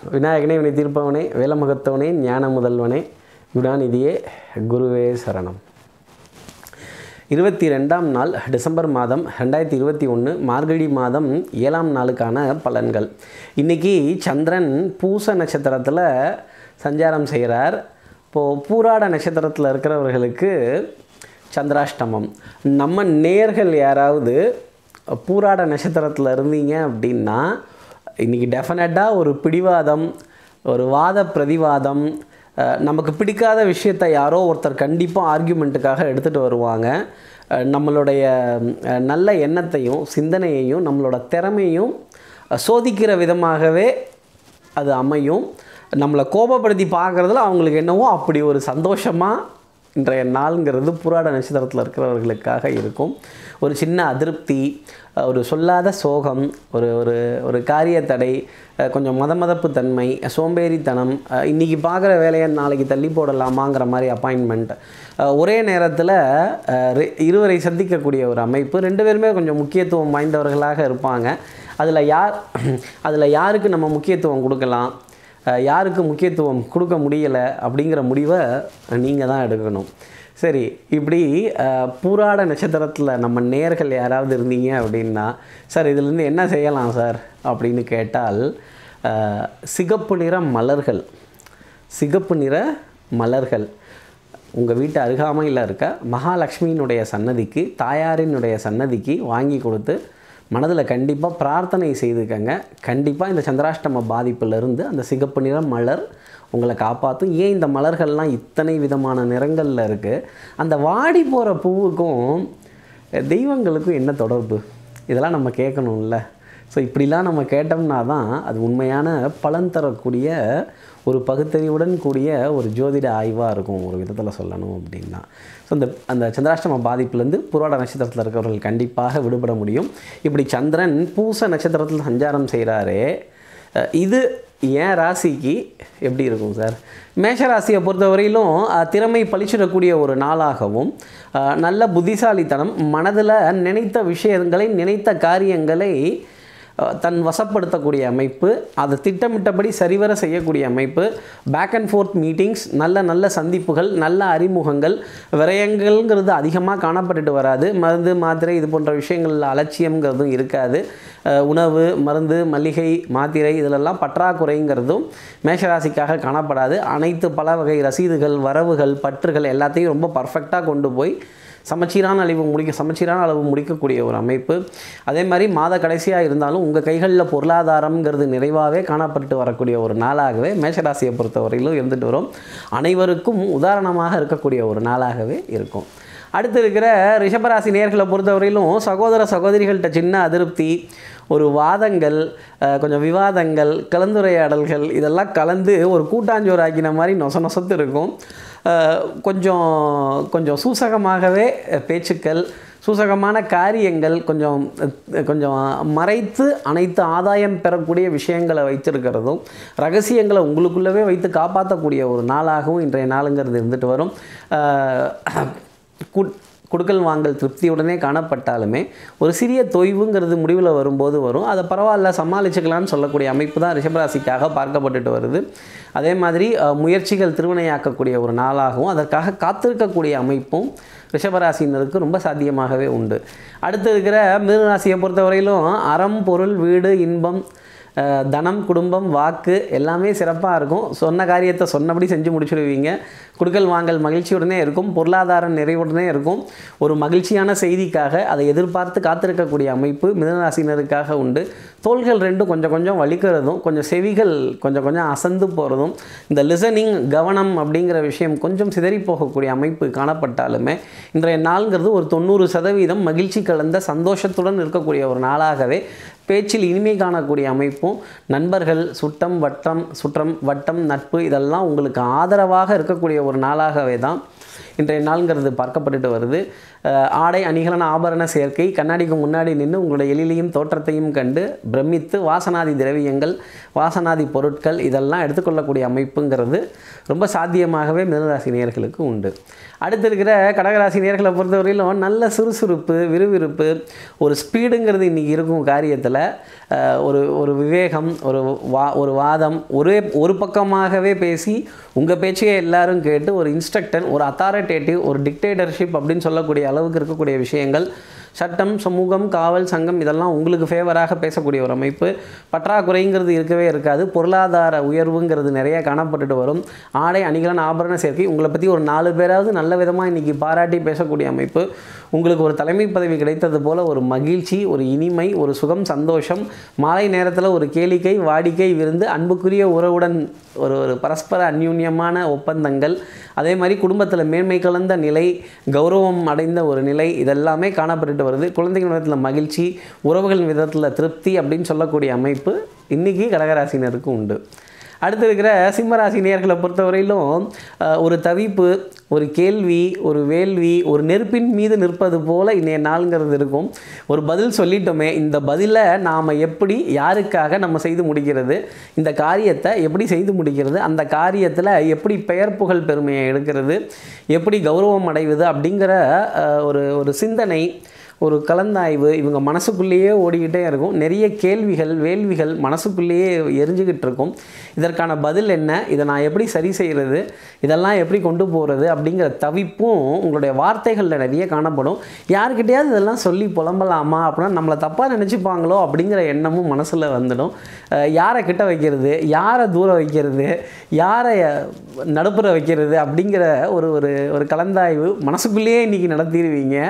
விநாயகனே வினை தீர்ப்பவனே வேலமகத்தவனே ஞான முதல்வனே குணாநிதியே குருவே சரணம் இருபத்தி ரெண்டாம் நாள் டிசம்பர் மாதம் ரெண்டாயிரத்தி இருபத்தி ஒன்று மார்கழி மாதம் ஏழாம் நாளுக்கான பலன்கள் இன்றைக்கி சந்திரன் பூச நட்சத்திரத்தில் சஞ்சாரம் செய்கிறார் இப்போது பூராட நட்சத்திரத்தில் இருக்கிறவர்களுக்கு சந்திராஷ்டமம் நம்ம நேர்கள் யாராவது பூராட நட்சத்திரத்தில் இருந்தீங்க அப்படின்னா இன்றைக்கி டெஃபினட்டாக ஒரு பிடிவாதம் ஒரு வாத பிரதிவாதம் அஹ், நமக்கு பிடிக்காத விஷயத்தை யாரோ ஒருத்தர் கண்டிப்பாக ஆர்கியூமெண்ட்டுக்காக எடுத்துகிட்டு வருவாங்க அஹ், நம்மளுடைய அஹ், நல்ல எண்ணத்தையும் சிந்தனையையும் நம்மளோட திறமையும் அஹ், சோதிக்கிற விதமாகவே அது அமையும் நம்மளை கோபப்படுத்தி பார்க்குறதுல அவங்களுக்கு என்னவோ அப்படி ஒரு சந்தோஷமாக இன்றைய நாளுங்கிறது புராட நட்சத்திரத்தில் இருக்கிறவர்களுக்காக இருக்கும் ஒரு சின்ன அதிருப்தி அஹ் ஒரு சொல்லாத சோகம் ஒரு ஒரு ஒரு காரிய தடை அஹ் கொஞ்சம் மதமதப்பு தன்மை சோம்பேறித்தனம் அஹ் இன்னைக்கு பார்க்குற வேலையை நாளைக்கு தள்ளி போடலாமாங்கிற மாதிரி அப்பாயின்மெண்ட் ஒரே நேரத்தில் அஹ் ரெ- இருவரை சந்திக்கக்கூடிய ஒரு அமைப்பு ரெண்டு பேருமே கொஞ்சம் முக்கியத்துவம் வாய்ந்தவர்களாக இருப்பாங்க அதில் யார் அதில் யாருக்கு நம்ம முக்கியத்துவம் கொடுக்கலாம் அஹ் யாருக்கு முக்கியத்துவம் கொடுக்க முடியலை அப்படிங்கிற முடிவை நீங்கள் தான் எடுக்கணும் சரி இப்படி அஹ், பூராட நட்சத்திரத்தில் நம்ம நேர்கள் யாராவது இருந்தீங்க அப்படின்னா சார் இதுலேருந்து என்ன செய்யலாம் சார் அப்படின்னு கேட்டால் அஹ், சிகப்பு நிற மலர்கள் சிகப்பு நிற மலர்கள் உங்கள் வீட்டு அருகாமையில் இருக்க மகாலட்சுமியினுடைய சன்னதிக்கு தாயாரினுடைய சன்னதிக்கு வாங்கி கொடுத்து மனதில் கண்டிப்பாக பிரார்த்தனை செய்துக்கங்க கண்டிப்பாக இந்த சந்திராஷ்டம பாதிப்பிலிருந்து அந்த சிகப்பு நிற மலர் உங்களை காப்பாற்றும் ஏன் இந்த மலர்கள்லாம் இத்தனை விதமான நிறங்களில் இருக்குது அந்த வாடி போகிற பூவுக்கும் தெய்வங்களுக்கும் என்ன தொடர்பு இதெல்லாம் நம்ம கேட்கணும்ல ஸோ இப்படிலாம் நம்ம கேட்டோம்னா தான் அது உண்மையான பலன் தரக்கூடிய ஒரு பகுத்தறிவுடன் கூடிய ஒரு ஜோதிட ஆய்வாக இருக்கும் ஒரு விதத்தில் சொல்லணும் அப்படின்னா ஸோ இந்த அந்த சந்திராஷ்டம பாதிப்புலேருந்து புராட நட்சத்திரத்தில் இருக்கிறவர்கள் கண்டிப்பாக விடுபட முடியும் இப்படி சந்திரன் பூச நட்சத்திரத்தில் சஞ்சாரம் செய்கிறாரே அஹ் இது என் ராசிக்கு எப்படி இருக்கும் சார் மேஷ ராசியை பொறுத்தவரையிலும் அஹ், திறமை பளிச்சிடக்கூடிய ஒரு நாளாகவும் அஹ், நல்ல புத்திசாலித்தனம் மனதில் நினைத்த விஷயங்களை நினைத்த காரியங்களை அஹ், தன் வசப்படுத்தக்கூடிய அமைப்பு அதை திட்டமிட்டபடி சரிவர செய்யக்கூடிய அமைப்பு பேக் அண்ட் ஃபோர்த் மீட்டிங்ஸ் நல்ல நல்ல சந்திப்புகள் நல்ல அறிமுகங்கள் விரயங்கள்ங்கிறது அதிகமாக காணப்பட்டுட்டு வராது மருந்து மாத்திரை இது போன்ற விஷயங்களில் அலட்சியம்ங்கிறதும் இருக்காது அஹ், உணவு மருந்து மளிகை மாத்திரை இதிலெல்லாம் பற்றாக்குறைங்கிறதும் மேஷராசிக்காக காணப்படாது அனைத்து பல வகை ரசீதுகள் வரவுகள் பற்றுகள் எல்லாத்தையும் ரொம்ப பர்ஃபெக்டாக கொண்டு போய் சமச்சீரான அளவு முடிக்க சமச்சீரான அளவு முடிக்கக்கூடிய ஒரு அமைப்பு அதே மாதிரி மாத கடைசியாக இருந்தாலும் உங்கள் கைகளில் பொருளாதாரம்ங்கிறது நிறைவாகவே காணப்பட்டு வரக்கூடிய ஒரு நாளாகவே மேஷராசியை பொறுத்தவரையிலும் இருந்துட்டு வரும் அனைவருக்கும் உதாரணமாக இருக்கக்கூடிய ஒரு நாளாகவே இருக்கும் அடுத்து இருக்கிற ரிஷபராசி நேர்களை பொறுத்தவரையிலும் சகோதர சகோதரிகள்கிட்ட சின்ன அதிருப்தி ஒரு வாதங்கள் அஹ், கொஞ்சம் விவாதங்கள் கலந்துரையாடல்கள் இதெல்லாம் கலந்து ஒரு கூட்டாஞ்சோறு ஆக்கின மாதிரி நொச நொசத்து இருக்கும் அஹ், கொஞ்சம் கொஞ்சம் சூசகமாகவே அஹ், பேச்சுக்கள் சூசகமான காரியங்கள் கொஞ்சம் அஹ், கொஞ்சம் மறைத்து அனைத்து ஆதாயம் பெறக்கூடிய விஷயங்களை வைத்திருக்கிறதும் ரகசியங்களை உங்களுக்குள்ளவே வைத்து காப்பாற்றக்கூடிய ஒரு நாளாகவும் இன்றைய நாளுங்கிறது இருந்துட்டு வரும் அஹ், குட் கொடுக்கல் வாங்கல் திருப்தியுடனே காணப்பட்டாலுமே ஒரு சிறிய தொய்வுங்கிறது முடிவில் வரும்போது வரும் அதை பரவாயில்ல சமாளிச்சுக்கலாம்னு சொல்லக்கூடிய அமைப்பு தான் ரிஷபராசிக்காக பார்க்கப்பட்டுட்டு வருது அதே மாதிரி அஹ், முயற்சிகள் திருவினையாக்கக்கூடிய ஒரு நாளாகவும் அதற்காக காத்திருக்கக்கூடிய அமைப்பும் ரிஷபராசினருக்கு ரொம்ப சாத்தியமாகவே உண்டு அடுத்து இருக்கிற மிருகராசியை பொறுத்தவரையிலும் அறம் பொருள் வீடு இன்பம் அஹ், தனம் குடும்பம் வாக்கு எல்லாமே சிறப்பாக இருக்கும் சொன்ன காரியத்தை சொன்னபடி செஞ்சு முடிச்சிடுவீங்க குடுக்கல் வாங்கல் மகிழ்ச்சியுடனே இருக்கும் பொருளாதாரம் நிறைவுடனே இருக்கும் ஒரு மகிழ்ச்சியான செய்திக்காக அதை எதிர்பார்த்து காத்திருக்கக்கூடிய அமைப்பு மிதனராசினருக்காக உண்டு தோள்கள் ரெண்டும் கொஞ்சம் கொஞ்சம் வலிக்கிறதும் கொஞ்சம் செவிகள் கொஞ்சம் கொஞ்சம் அசந்து போகிறதும் இந்த லிசனிங் கவனம் அப்படிங்கிற விஷயம் கொஞ்சம் சிதறி போகக்கூடிய அமைப்பு காணப்பட்டாலுமே இன்றைய நாள்ங்கிறது ஒரு தொண்ணூறு சதவீதம் மகிழ்ச்சி கலந்த சந்தோஷத்துடன் இருக்கக்கூடிய ஒரு நாளாகவே பேச்சில் இனிமை காணக்கூடிய அமைப்பும் நண்பர்கள் சுட்டம் வட்டம் சுற்றம் வட்டம் நட்பு இதெல்லாம் உங்களுக்கு ஆதரவாக இருக்கக்கூடிய ஒரு நாளாகவே தான் இன்றைய நாள்ங்கிறது பார்க்கப்பட்டுட்டு வருது அஹ், ஆடை அணிகலன் ஆபரண சேர்க்கை கண்ணாடிக்கு முன்னாடி நின்று உங்களுடைய எழிலையும் தோற்றத்தையும் கண்டு பிரமித்து வாசனாதி திரவியங்கள் வாசனாதி பொருட்கள் இதெல்லாம் எடுத்துக்கொள்ளக்கூடிய அமைப்புங்கிறது ரொம்ப சாத்தியமாகவே மிதனராசி நேயர்களுக்கு உண்டு அடுத்து இருக்கிற கடகராசி நேர்களை பொறுத்தவரையிலும் நல்ல சுறுசுறுப்பு விறுவிறுப்பு ஒரு ஸ்பீடுங்கிறது இன்றைக்கி இருக்கும் காரியத்தில் ஒரு ஒரு விவேகம் ஒரு வா ஒரு வாதம் ஒரே ஒரு பக்கமாகவே பேசி உங்கள் பேச்சையே எல்லாரும் கேட்டு ஒரு இன்ஸ்ட்ரக்டர் ஒரு அத்தாரிட்டேட்டிவ் ஒரு டிக்டேட்டர்ஷிப் அப்படின்னு சொல்லக்கூடிய அளவுக்கு இருக்கக்கூடிய விஷயங்கள் சட்டம் சமூகம் காவல் சங்கம் இதெல்லாம் உங்களுக்கு ஃபேவராக பேசக்கூடிய ஒரு அமைப்பு பற்றாக்குறைங்கிறது இருக்கவே இருக்காது பொருளாதார உயர்வுங்கிறது நிறைய காணப்பட்டுட்டு வரும் ஆடை அணிகலன் ஆபரண சேர்க்கை உங்களை பற்றி ஒரு நாலு பேராவது நல்ல விதமாக இன்றைக்கி பாராட்டி பேசக்கூடிய அமைப்பு உங்களுக்கு ஒரு தலைமை பதவி கிடைத்தது போல் ஒரு மகிழ்ச்சி ஒரு இனிமை ஒரு சுகம் சந்தோஷம் மாலை நேரத்தில் ஒரு கேளிக்கை வாடிக்கை விருந்து அன்புக்குரிய உறவுடன் ஒரு ஒரு பரஸ்பர அந்யூன்யமான ஒப்பந்தங்கள் அதே மாதிரி குடும்பத்தில் மேன்மை கலந்த நிலை கௌரவம் அடைந்த ஒரு நிலை இதெல்லாமே காணப்பட்டுட்டு வருது குழந்தைகள் விதத்தில் மகிழ்ச்சி உறவுகள் விதத்தில் திருப்தி அப்படின்னு சொல்லக்கூடிய அமைப்பு இன்றைக்கி கடகராசினருக்கு உண்டு அடுத்து இருக்கிற சிம்மராசி நேர்களை பொறுத்தவரையிலும் அஹ், ஒரு தவிப்பு ஒரு கேள்வி ஒரு வேள்வி ஒரு நெருப்பின் மீது நிற்பது போல இன்றைய நாளுங்கிறது இருக்கும் ஒரு பதில் சொல்லிட்டோமே இந்த பதிலை நாம் எப்படி யாருக்காக நம்ம செய்து முடிக்கிறது இந்த காரியத்தை எப்படி செய்து முடிக்கிறது அந்த காரியத்தில் எப்படி பெயர் புகழ் பெருமையை எடுக்கிறது எப்படி கௌரவம் அடைவது அப்படிங்கிற அஹ், ஒரு ஒரு சிந்தனை ஒரு கலந்தாய்வு இவங்க மனசுக்குள்ளேயே ஓடிக்கிட்டே இருக்கும் நிறைய கேள்விகள் வேள்விகள் மனசுக்குள்ளேயே எரிஞ்சுக்கிட்டு இருக்கும் இதற்கான பதில் என்ன இதை நான் எப்படி சரி செய்கிறது இதெல்லாம் எப்படி கொண்டு போகிறது அப்படிங்கிற தவிப்பும் உங்களுடைய வார்த்தைகளில் நிறைய காணப்படும் யாருக்கிட்டையாவது இதெல்லாம் சொல்லி புலம்பலாமா அப்படின்னா நம்மளை தப்பாக நினச்சிப்பாங்களோ அப்படிங்கிற எண்ணமும் மனசில் வந்துடும் அஹ் யாரை கிட்ட வைக்கிறது யாரை தூரம் வைக்கிறது யாரை நடுப்புற வைக்கிறது அப்படிங்கிற ஒரு ஒரு ஒரு கலந்தாய்வு மனசுக்குள்ளேயே இன்றைக்கி நடத்திடுவீங்க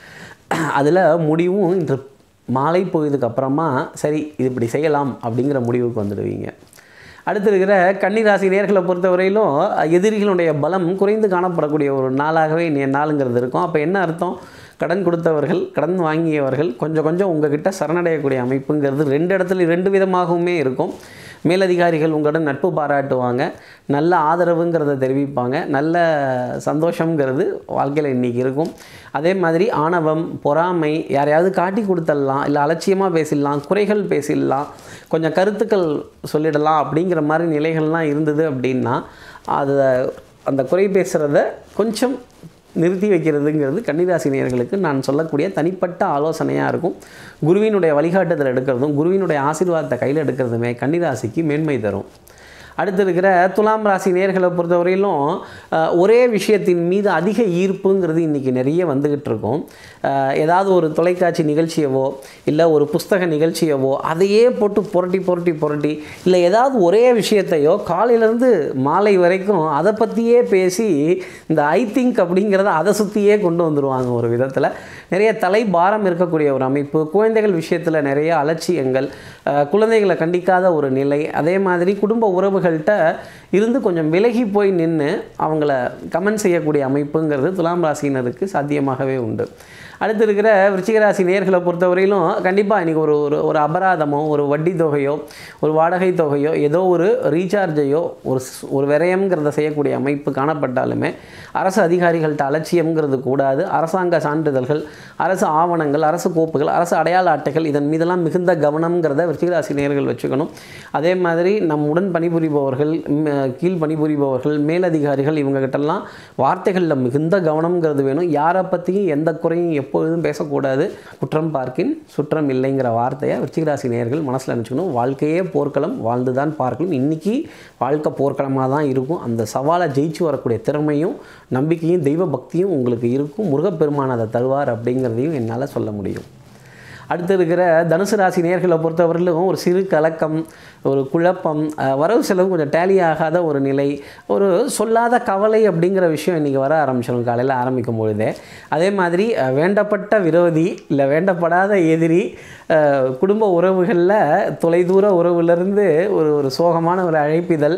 அதில் முடிவும் இன்று மாலை பொழுதுக்கு அப்புறமா சரி இது இப்படி செய்யலாம் அப்படிங்கிற முடிவுக்கு வந்துடுவீங்க அடுத்து இருக்கிற கன்னிராசி நேர்களை பொறுத்தவரையிலும் எதிரிகளுடைய பலம் குறைந்து காணப்படக்கூடிய ஒரு நாளாகவே இன்றைய நாளுங்கிறது இருக்கும் அப்போ என்ன அர்த்தம் கடன் கொடுத்தவர்கள் கடன் வாங்கியவர்கள் கொஞ்சம் கொஞ்சம் உங்ககிட்ட சரணடையக்கூடிய அமைப்புங்கிறது ரெண்டு இடத்துல ரெண்டு விதமாகவுமே இருக்கும் மேலதிகாரிகள் உங்களுடன் நட்பு பாராட்டுவாங்க நல்ல ஆதரவுங்கிறத தெரிவிப்பாங்க நல்ல சந்தோஷங்கிறது வாழ்க்கையில் இன்றைக்கி இருக்கும் அதே மாதிரி ஆணவம் பொறாமை யாரையாவது காட்டி கொடுத்துடலாம் இல்லை அலட்சியமாக பேசிடலாம் குறைகள் பேசிடலாம் கொஞ்சம் கருத்துக்கள் சொல்லிடலாம் அப்படிங்கிற மாதிரி நிலைகள்லாம் இருந்தது அப்படின்னா அதை அந்த குறை பேசுகிறத கொஞ்சம் நிறுத்தி வைக்கிறதுங்கிறது கன்னிராசி நேயர்களுக்கு நான் சொல்லக்கூடிய தனிப்பட்ட ஆலோசனையாக இருக்கும் குருவினுடைய வழிகாட்டுதல் எடுக்கிறதும் குருவினுடைய ஆசீர்வாதத்தை கையில் எடுக்கிறதுமே கன்னிராசிக்கு மேன்மை தரும் அடுத்து இருக்கிற துலாம் ராசி நேர்களை பொறுத்தவரையிலும் அஹ், ஒரே விஷயத்தின் மீது அதிக ஈர்ப்புங்கிறது இன்றைக்கி நிறைய வந்துக்கிட்டு இருக்கும் அஹ், ஏதாவது ஒரு தொலைக்காட்சி நிகழ்ச்சியவோ இல்லை ஒரு புஸ்தக நிகழ்ச்சியவோ அதையே போட்டு புரட்டி புரட்டி புரட்டி இல்லை ஏதாவது ஒரே விஷயத்தையோ காலையிலேருந்து மாலை வரைக்கும் அதை பற்றியே பேசி இந்த ஐ திங்க் அப்படிங்கிறத அதை சுற்றியே கொண்டு வந்துடுவாங்க ஒரு விதத்தில் நிறைய தலை பாரம் இருக்கக்கூடிய ஒரு அமைப்பு குழந்தைகள் விஷயத்தில் நிறைய அலட்சியங்கள் அஹ், குழந்தைகளை கண்டிக்காத ஒரு நிலை அதே மாதிரி குடும்ப உறவுகள்கிட்ட இருந்து கொஞ்சம் விலகி போய் நின்று அவங்கள கமெண்ட் செய்யக்கூடிய அமைப்புங்கிறது துலாம் ராசியினருக்கு சாத்தியமாகவே உண்டு அடுத்து இருக்கிற விருச்சிக ராசி நேர்களை பொறுத்தவரையிலும் கண்டிப்பாக இன்றைக்கி ஒரு ஒரு ஒரு அபராதமோ ஒரு வட்டி தொகையோ ஒரு வாடகை தொகையோ ஏதோ ஒரு ரீசார்ஜையோ ஒரு ஸ்- ஒரு விரயம்ங்கிறத செய்யக்கூடிய அமைப்பு காணப்பட்டாலுமே அரசு அதிகாரிகள்கிட்ட அலட்சியம்ங்கிறது கூடாது அரசாங்க சான்றிதழ்கள் அரசு ஆவணங்கள் அரசு கோப்புகள் அரசு அடையாள அட்டைகள் இதன் மீதெல்லாம் மிகுந்த கவனம்ங்கிறத விருச்சிகராசி நேயர்கள் வச்சுக்கணும் அதே மாதிரி நம் உடன் பணிபுரிபவர்கள் ம், கீழ் பணிபுரிபவர்கள் மேலதிகாரிகள் இவங்ககிட்டலாம் வார்த்தைகளில் மிகுந்த கவனம்ங்கிறது வேணும் யாரை பற்றியும் எந்த குறையும் எப்பொழுதும் பேசக்கூடாது குற்றம் பார்க்கின் சுற்றம் இல்லைங்கிற வார்த்தையை விருச்சிகராசி நேயர்கள் மனசில் நினச்சிக்கணும் வாழ்க்கையே போர்க்களம் வாழ்ந்து தான் பார்க்கணும் இன்றைக்கி வாழ்க்கை போர்க்களமாக தான் இருக்கும் அந்த சவாலை ஜெயிச்சு வரக்கூடிய திறமையும் நம்பிக்கையும் தெய்வ பக்தியும் உங்களுக்கு இருக்கும் முருகப்பெருமான் அதை தருவார் அப்படிங்கிறதையும் என்னால் சொல்ல முடியும் அடுத்து இருக்கிற தனுசு ராசி நேர்களை பொறுத்தவரையிலும் ஒரு சிறு கலக்கம் ஒரு குழப்பம் அஹ், வரவு செலவு கொஞ்சம் டேலி ஆகாத ஒரு நிலை ஒரு சொல்லாத கவலை அப்படிங்கிற விஷயம் இன்றைக்கி வர ஆரம்பிச்சிடும் காலையில் ஆரம்பிக்கும் பொழுதே அதே மாதிரி அஹ், வேண்டப்பட்ட விரோதி இல்லை வேண்டப்படாத எதிரி அஹ், குடும்ப உறவுகளில் தொலைதூர உறவுலேருந்து ஒரு ஒரு சோகமான ஒரு அழைப்பிதழ்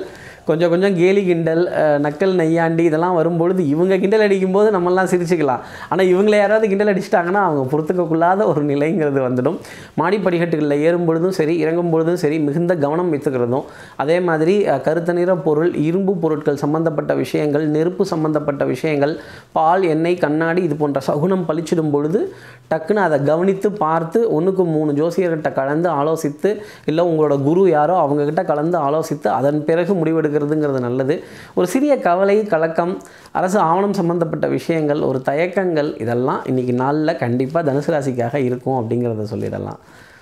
கொஞ்சம் கொஞ்சம் கேலி கிண்டல் அஹ், நக்கல் நையாண்டி இதெல்லாம் வரும்பொழுது இவங்க கிண்டல் அடிக்கும்போது நம்மலாம் சிரிச்சுக்கலாம் ஆனால் இவங்களை யாராவது கிண்டல் அடிச்சிட்டாங்கன்னா அவங்க பொறுத்துக்கொள்ளாத ஒரு நிலைங்கிறது வந்துடும் மாடி படிக்கட்டுகளில் ஏறும் பொழுதும் சரி இறங்கும் பொழுதும் சரி மிகுந்த கவனம் வைத்துக்கிறதும் அதே மாதிரி அஹ், கருத்த நிற பொருள் இரும்பு பொருட்கள் சம்பந்தப்பட்ட விஷயங்கள் நெருப்பு சம்பந்தப்பட்ட விஷயங்கள் பால் எண்ணெய் கண்ணாடி இது போன்ற சகுனம் பளிச்சிடும் பொழுது டக்குன்னு அதை கவனித்து பார்த்து ஒன்றுக்கு மூணு ஜோசியர்கிட்ட கலந்து ஆலோசித்து இல்லை உங்களோட குரு யாரோ அவங்கக்கிட்ட கலந்து ஆலோசித்து அதன் பிறகு முடிவெடுக்கிறதுங்கிறது நல்லது ஒரு சிறிய கவலை கலக்கம் அரசு ஆவணம் சம்பந்தப்பட்ட விஷயங்கள் ஒரு தயக்கங்கள் இதெல்லாம் இன்றைக்கி நாளில் கண்டிப்பாக தனுசு ராசிக்காக இருக்கும் அப்படிங்கிறத சொல்லிடலாம்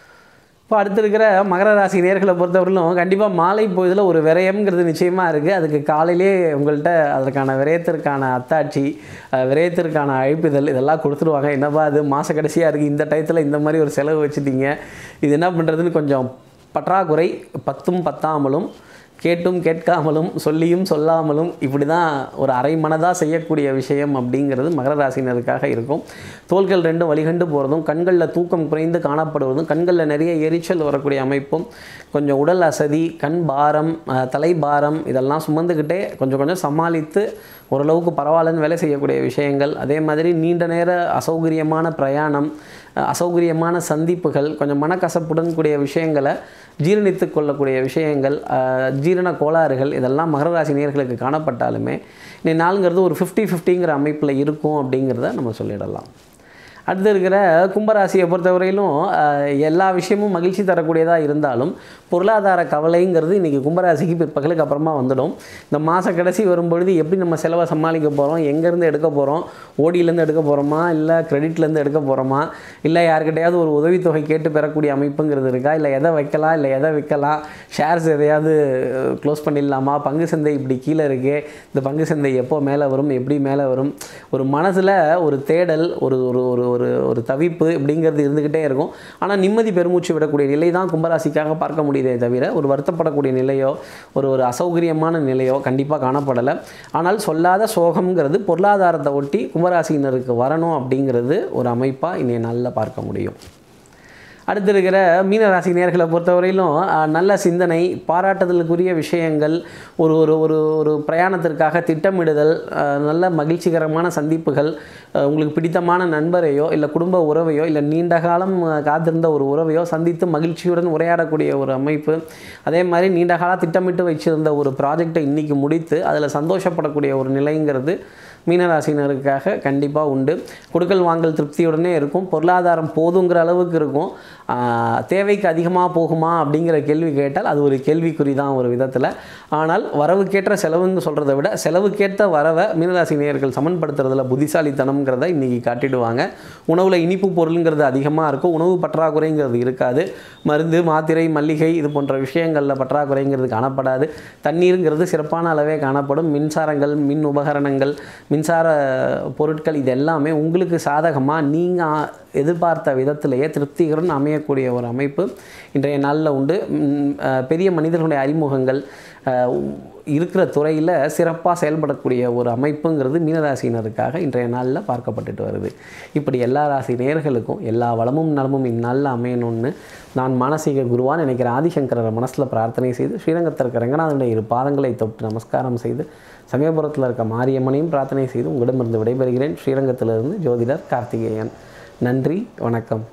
இப்போ அடுத்து இருக்கிற மகர ராசி நேர்களை பொறுத்தவரையிலும் கண்டிப்பாக மாலை பொழுதில் ஒரு விரயம்ங்கிறது நிச்சயமாக இருக்குது அதுக்கு காலையிலே உங்கள்கிட்ட அதற்கான விரயத்திற்கான அத்தாட்சி அஹ், விரயத்திற்கான அழைப்புதல் இதெல்லாம் கொடுத்துருவாங்க என்னப்பா அது மாத கடைசியாக இருக்குது இந்த டயத்தில் இந்த மாதிரி ஒரு செலவு வச்சுட்டீங்க இது என்ன பண்ணுறதுன்னு கொஞ்சம் பற்றாக்குறை பத்தும் பத்தாமலும் கேட்டும் கேட்காமலும் சொல்லியும் சொல்லாமலும் இப்படி தான் ஒரு அரை மனதாக செய்யக்கூடிய விஷயம் அப்படிங்கிறது மகர ராசினருக்காக இருக்கும் தோள்கள் ரெண்டும் வழிகண்டு போகிறதும் கண்களில் தூக்கம் குறைந்து காணப்படுவதும் கண்களில் நிறைய எரிச்சல் வரக்கூடிய அமைப்பும் கொஞ்சம் உடல் அசதி கண் பாரம் அஹ், தலை பாரம் இதெல்லாம் சுமந்துக்கிட்டே கொஞ்சம் கொஞ்சம் சமாளித்து ஓரளவுக்கு பரவாயில்லன்னு வேலை செய்யக்கூடிய விஷயங்கள் அதே மாதிரி நீண்ட நேர அசௌகரியமான பிரயாணம் அஹ், அசௌகரியமான சந்திப்புகள் கொஞ்சம் மனக்கசப்புடன் கூடிய விஷயங்களை ஜீரணித்து கொள்ளக்கூடிய விஷயங்கள் அஹ், ஜீரண கோளாறுகள் இதெல்லாம் மகர ராசி நேயர்களுக்கு காணப்பட்டாலுமே இன்னைக்கு நாளுங்கிறது ஒரு ஃபிஃப்டி ஃபிஃப்டிங்கிற அமைப்பில் இருக்கும் அப்படிங்கிறத நம்ம சொல்லிடலாம் அடுத்து இருக்கிற கும்பராசியை பொறுத்தவரையிலும் அஹ், எல்லா விஷயமும் மகிழ்ச்சி தரக்கூடியதாக இருந்தாலும் பொருளாதார கவலைங்கிறது இன்றைக்கி கும்பராசிக்கு பிற்பகலுக்கு அப்புறமா வந்துடும் இந்த மாத கடைசி வரும்பொழுது எப்படி நம்ம செலவை சமாளிக்க போகிறோம் எங்கேருந்து எடுக்க போகிறோம் ஓடியிலேருந்து எடுக்க போகிறோமா இல்லை கிரெடிட்லேருந்து எடுக்க போகிறோமா இல்லை யாருக்கிட்டையாவது ஒரு உதவித்தொகை கேட்டு பெறக்கூடிய அமைப்புங்கிறது இருக்கா இல்லை எதை வைக்கலாம் இல்லை எதை விற்கலாம் ஷேர்ஸ் எதையாவது க்ளோஸ் பண்ணிடலாமா பங்கு சந்தை இப்படி கீழே இருக்கே இந்த பங்கு சந்தை எப்போ மேலே வரும் எப்படி மேலே வரும் ஒரு மனசில் ஒரு தேடல் ஒரு ஒரு ஒரு ஒரு ஒரு தவிப்பு இப்படிங்கிறது இருந்துக்கிட்டே இருக்கும் ஆனால் நிம்மதி பெருமூச்சு விடக்கூடிய நிலை தான் கும்பராசிக்காக பார்க்க முடியுதே தவிர ஒரு வருத்தப்படக்கூடிய நிலையோ ஒரு ஒரு அசௌகரியமான நிலையோ கண்டிப்பாக காணப்படலை ஆனால் சொல்லாத சோகம்ங்கிறது பொருளாதாரத்தை ஒட்டி கும்பராசினருக்கு வரணும் அப்படிங்கிறது ஒரு அமைப்பாக இன்றைய நாளில் பார்க்க முடியும் அடுத்து இருக்கிற மீனராசி நேர்களை பொறுத்தவரையிலும் அஹ், நல்ல சிந்தனை பாராட்டுதலுக்குரிய விஷயங்கள் ஒரு ஒரு ஒரு ஒரு பிரயாணத்திற்காக திட்டமிடுதல் அஹ், நல்ல மகிழ்ச்சிகரமான சந்திப்புகள் அஹ், உங்களுக்கு பிடித்தமான நண்பரையோ இல்லை குடும்ப உறவையோ இல்லை நீண்ட காலம் அஹ், காத்திருந்த ஒரு உறவையோ சந்தித்து மகிழ்ச்சியுடன் உரையாடக்கூடிய ஒரு அமைப்பு அதே மாதிரி நீண்ட கால திட்டமிட்டு வச்சிருந்த ஒரு ப்ராஜெக்டை இன்றைக்கி முடித்து அதில் சந்தோஷப்படக்கூடிய ஒரு நிலைங்கிறது மீனராசினருக்காக கண்டிப்பாக உண்டு கொடுக்கல் வாங்கல் திருப்தியுடனே இருக்கும் பொருளாதாரம் போதுங்கிற அளவுக்கு இருக்கும் ஆஹ், தேவைக்கு அதிகமாக போகுமா அப்படிங்கிற கேள்வி கேட்டால் அது ஒரு கேள்விக்குறி தான் ஒரு விதத்தில் ஆனால் வரவுக்கேற்ற செலவுன்னு சொல்கிறத விட செலவுக்கேற்ற வரவை மீனராசி நேயர்கள் சமன்படுத்துறதுல புத்திசாலித்தனம்ங்கிறத இன்றைக்கி காட்டிடுவாங்க உணவில் இனிப்பு பொருளுங்கிறது அதிகமாக இருக்கும் உணவு பற்றாக்குறைங்கிறது இருக்காது மருந்து மாத்திரை மல்லிகை இது போன்ற விஷயங்களில் பற்றாக்குறைங்கிறது காணப்படாது தண்ணீருங்கிறது சிறப்பான அளவே காணப்படும் மின்சாரங்கள் மின் உபகரணங்கள் மின்சார பொருட்கள் இது எல்லாமே உங்களுக்கு சாதகமாக நீங்கள் எதிர்பார்த்த விதத்திலேயே திருப்திகரன் அமையக்கூடிய ஒரு அமைப்பு இன்றைய நாளில் உண்டு ம், அஹ், பெரிய மனிதர்களுடைய அறிமுகங்கள் அஹ், இருக்கிற துறையில் சிறப்பாக செயல்படக்கூடிய ஒரு அமைப்புங்கிறது மீனராசினருக்காக இன்றைய நாளில் பார்க்கப்பட்டுட்டு வருது இப்படி எல்லா ராசி நேயர்களுக்கும் எல்லா வளமும் நலமும் இந்நாளில் அமையணும்னு நான் மானசீக குருவான் நினைக்கிற ஆதிசங்கரரை மனசில் பிரார்த்தனை செய்து ஸ்ரீரங்கத்தில் இருக்கிற ரங்கநாதனுடைய இரு பாதங்களை தொட்டு நமஸ்காரம் செய்து சமயபுரத்தில் இருக்க மாரியம்மனையும் பிரார்த்தனை செய்து உங்களிடமிருந்து விடைபெறுகிறேன் ஸ்ரீரங்கத்திலிருந்து ஜோதிடர் கார்த்திகேயன் நன்றி வணக்கம்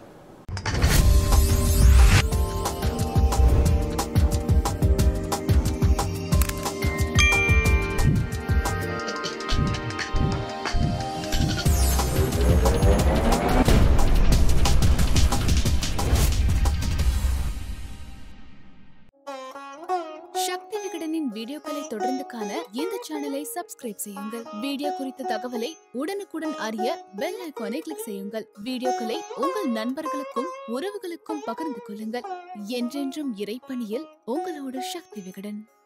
சக்தி விகடனின் வீடியோக்களை தொடர்ந்து காண இந்த சேனலை சப்ஸ்கிரைப் செய்யுங்கள் வீடியோ குறித்த தகவலை உடனுக்குடன் அறிய பெல் ஐகானை கிளிக் செய்யுங்கள் வீடியோக்களை உங்கள் நண்பர்களுக்கும் உறவுகளுக்கும் பகிர்ந்து கொள்ளுங்கள் என்றென்றும் இறைப்பணியில் உங்களோட சக்தி விகடன்